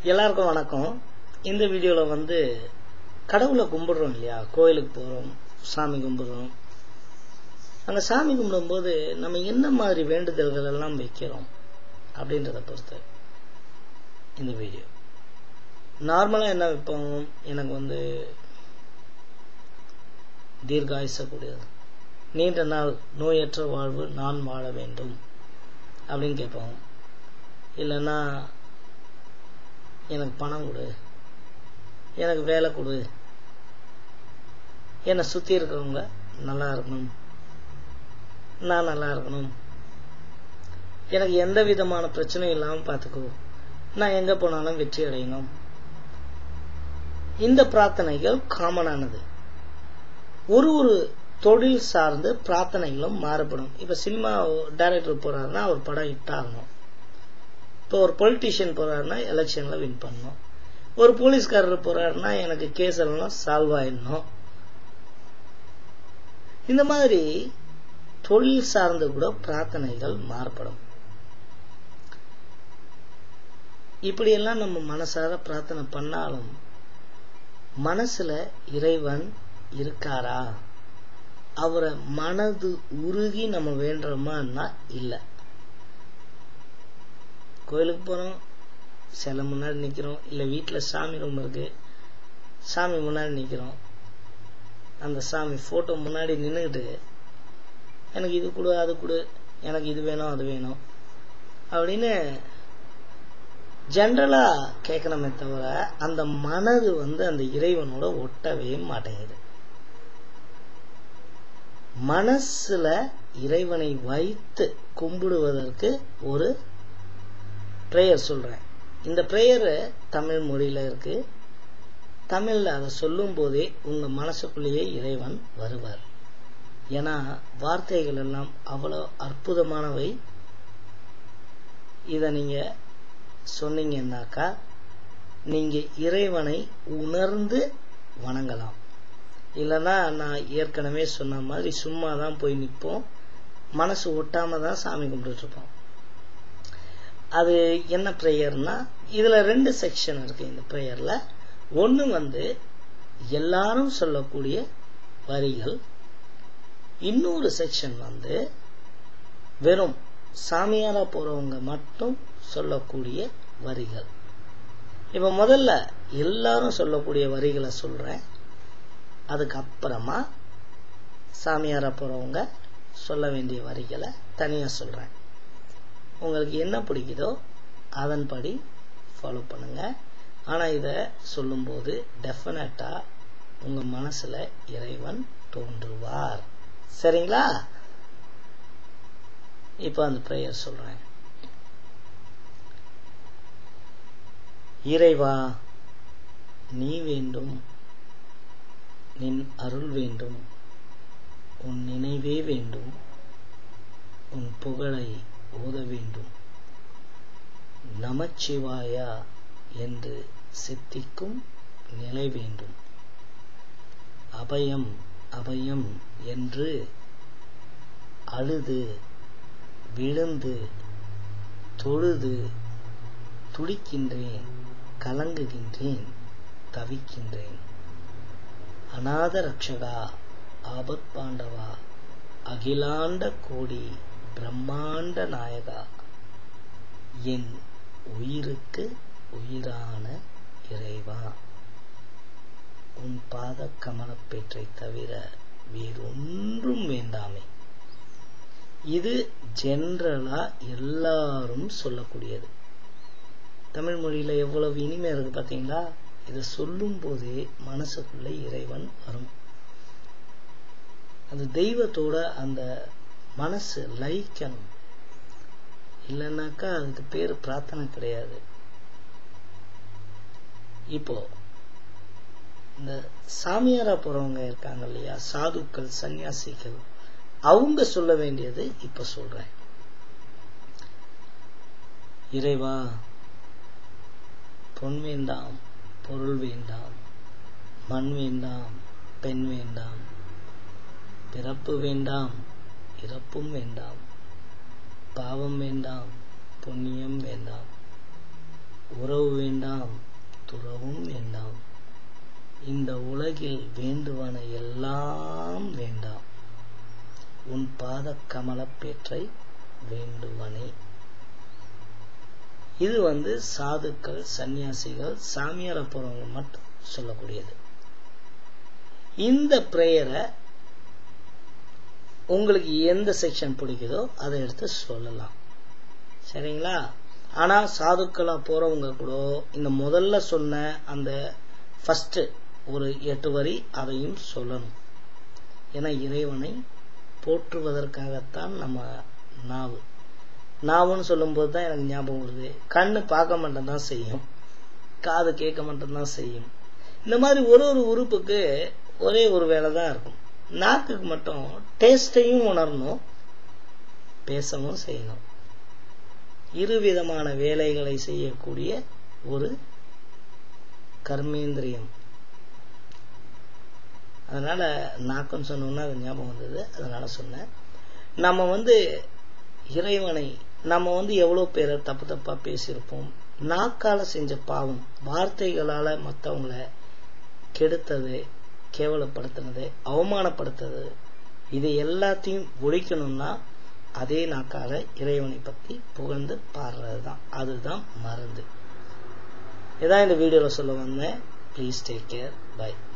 எல்லாருக்கும் வணக்கம் இந்த வீடியோவில் வந்து கடவுளை கும்பிடுறோம் இல்லையா கோயிலுக்கு போகிறோம் சாமி கும்பிடுறோம் அங்கே சாமி கும்பிடும்போது நம்ம என்ன மாதிரி வேண்டுதல்கள் எல்லாம் வைக்கிறோம் அப்படின்றத பொறுத்து இந்த வீடியோ நார்மலாக என்ன வைப்போம் எனக்கு வந்து தீர்காயுச கூடியது நீண்ட நாள் நோயற்ற வாழ்வு நான் வாழ வேண்டும் அப்படின்னு கேட்போம் இல்லைன்னா எனக்கு பணம் கொடு எனக்கு வேலை கொடு என்னை சுற்றி இருக்கிறவங்க நல்லா இருக்கணும் நான் நல்லா இருக்கணும் எனக்கு எந்த விதமான பிரச்சனையும் இல்லாமல் பார்த்துக்கோ நான் எங்கே போனாலும் வெற்றி அடையணும் இந்த பிரார்த்தனைகள் காமனானது ஒரு ஒரு தொழில் சார்ந்து பிரார்த்தனைகளும் மாறுபடும் இப்போ சினிமா டைரக்டர் போறாருன்னா அவர் படம் ஹிட் ஆகணும் இப்போ ஒரு பொலிட்டீஷியன் போறாருன்னா எலெக்ஷன்ல வின் பண்ணணும் ஒரு போலீஸ்காரர் போறாருன்னா எனக்கு கேஸ் எல்லாம் சால்வ் ஆயிடணும் இந்த மாதிரி தொழில் சார்ந்து கூட பிரார்த்தனைகள் மாறுபடும் இப்படியெல்லாம் நம்ம மனசார பிரார்த்தனை பண்ணாலும் மனசுல இறைவன் இருக்காரா அவரை மனது உருகி நம்ம வேண்டுறோமான்னா இல்லை கோயிலுக்கு போகிறோம் சிலை முன்னாடி நிற்கிறோம் இல்லை வீட்டில் சாமி ரூம் இருக்கு சாமி முன்னாடி நிற்கிறோம் அந்த சாமி ஃபோட்டோ முன்னாடி நின்றுக்கிட்டு எனக்கு இது கொடு அது கொடு எனக்கு இது வேணும் அது வேணும் அப்படின்னு ஜென்ரலாக கேட்கணுமே தவிர அந்த மனது வந்து அந்த இறைவனோட ஒட்டவே மாட்டேங்குது மனசுல இறைவனை வைத்து கும்பிடுவதற்கு ஒரு ப்ரேயர் சொல்றேன் இந்த ப்ரேயர் தமிழ் மொழியில இருக்கு தமிழ்ல அதை சொல்லும் போதே உங்க மனசுக்குள்ளேயே இறைவன் வருவார் ஏன்னா வார்த்தைகள் எல்லாம் அவ்வளவு அற்புதமானவை இத நீங்க சொன்னீங்கன்னாக்கா நீங்க இறைவனை உணர்ந்து வணங்கலாம் இல்லைன்னா நான் ஏற்கனவே சொன்ன மாதிரி சும்மா தான் போய் நிற்போம் மனசு ஒட்டாம தான் சாமி கும்பிட்டு இருப்போம் அது என்ன ப்ரேயர்னா இதுல ரெண்டு செக்ஷன் இருக்கு இந்த ப்ரேயர்ல ஒன்று வந்து எல்லாரும் சொல்லக்கூடிய வரிகள் இன்னொரு செக்ஷன் வந்து வெறும் சாமியாரா போறவங்க மட்டும் சொல்லக்கூடிய வரிகள் இப்ப முதல்ல எல்லாரும் சொல்லக்கூடிய வரிகளை சொல்றேன் அதுக்கப்புறமா சாமியாரா போறவங்க சொல்ல வேண்டிய வரிகளை தனியா சொல்றேன் உங்களுக்கு என்ன பிடிக்குதோ அதன்படி ஃபாலோ பண்ணுங்க ஆனா இத சொல்லும்போது டெஃபினட்டா உங்க மனசுல இறைவன் தோன்றுவார் சரிங்களா இப்ப அந்த ப்ரேயர் சொல்றேன் இறைவா நீ வேண்டும் நின் அருள் வேண்டும் உன் நினைவே வேண்டும் உன் புகழை ஓத வேண்டும் நமச்சிவாயா என்று சித்திக்கும் நிலை வேண்டும் அபயம் அபயம் என்று அழுது விழுந்து தொழுது துடிக்கின்றேன் கலங்குகின்றேன் தவிக்கின்றேன் அநாத ரக்ஷகா ஆபத் பாண்டவா அகிலாண்ட கோடி பிரம்மாண்ட நாயகா என் உயிருக்கு உயிரான இறைவா உன் பாத கமலப்பேற்றை தவிர வேறொன்றும் வேண்டாமே இது ஜென்ரலா எல்லாரும் சொல்லக்கூடியது தமிழ் மொழியில எவ்வளவு இனிமை இருக்கு பாத்தீங்களா இதை சொல்லும் போதே மனசுக்குள்ள இறைவன் வரும் அந்த தெய்வத்தோட அந்த மனசு லயிக்கணும் இல்லைன்னாக்கா அதுக்கு பேர் பிரார்த்தனை கிடையாது இப்போ இந்த சாமியாரா போறவங்க இருக்காங்க இல்லையா சாதுக்கள் சன்னியாசிகள் அவங்க சொல்ல வேண்டியது இப்ப சொல்றேன் இறைவா பொன் வேண்டாம் பொருள் வேண்டாம் மண் வேண்டாம் பெண் வேண்டாம் பிறப்பு வேண்டாம் இறப்பும் வேண்டாம் பாவம் வேண்டாம் புண்ணியம் வேண்டாம் உறவு வேண்டாம் துறவும் வேண்டாம் இந்த உலகில் வேண்டுவன எல்லாம் வேண்டாம் உன் பாத கமலப்பேற்றை வேண்டுவனே இது வந்து சாதுக்கள் சன்னியாசிகள் சாமியார போறவங்க மட்டும் சொல்லக்கூடியது இந்த பிரேயரை உங்களுக்கு எந்த செக்ஷன் பிடிக்குதோ அதை எடுத்து சொல்லலாம் சரிங்களா ஆனா சாதுக்களா போறவங்க கூட இந்த முதல்ல சொன்ன அந்த ஃபர்ஸ்ட் ஒரு எட்டு வரி அதையும் சொல்லணும் ஏன்னா இறைவனை போற்றுவதற்காகத்தான் நம்ம நாவு நாவுன்னு சொல்லும்போது தான் எனக்கு ஞாபகம் வருது கண்ணு பார்க்க மட்டும் தான் செய்யும் காது கேட்க மட்டும் தான் செய்யும் இந்த மாதிரி ஒரு ஒரு உறுப்புக்கு ஒரே ஒரு வேலை தான் இருக்கும் நாக்குக்கு மட்டும் டேஸ்டையும் உணரணும் பேசவும் செய்யணும் இருவிதமான வேலைகளை செய்யக்கூடிய ஒரு கர்மேந்திரியம் அதனால நாக்குன்னு சொன்னோம்னா அது ஞாபகம் வந்தது அதனால சொன்னேன் நம்ம வந்து இறைவனை நம்ம வந்து எவ்வளோ பேரை தப்பு தப்பா பேசியிருப்போம் நாக்கால செஞ்ச பாவம் வார்த்தைகளால மற்றவங்கள கெடுத்தது கேவலப்படுத்தினது அவமானப்படுத்துறது இது எல்லாத்தையும் ஒழிக்கணும்னா அதே நாக்கால இறைவனை பத்தி புகழ்ந்து பாடுறது தான் அதுதான் மருந்து இதான் இந்த வீடியோவில் சொல்ல வந்தேன் ப்ளீஸ் டேக் கேர் பை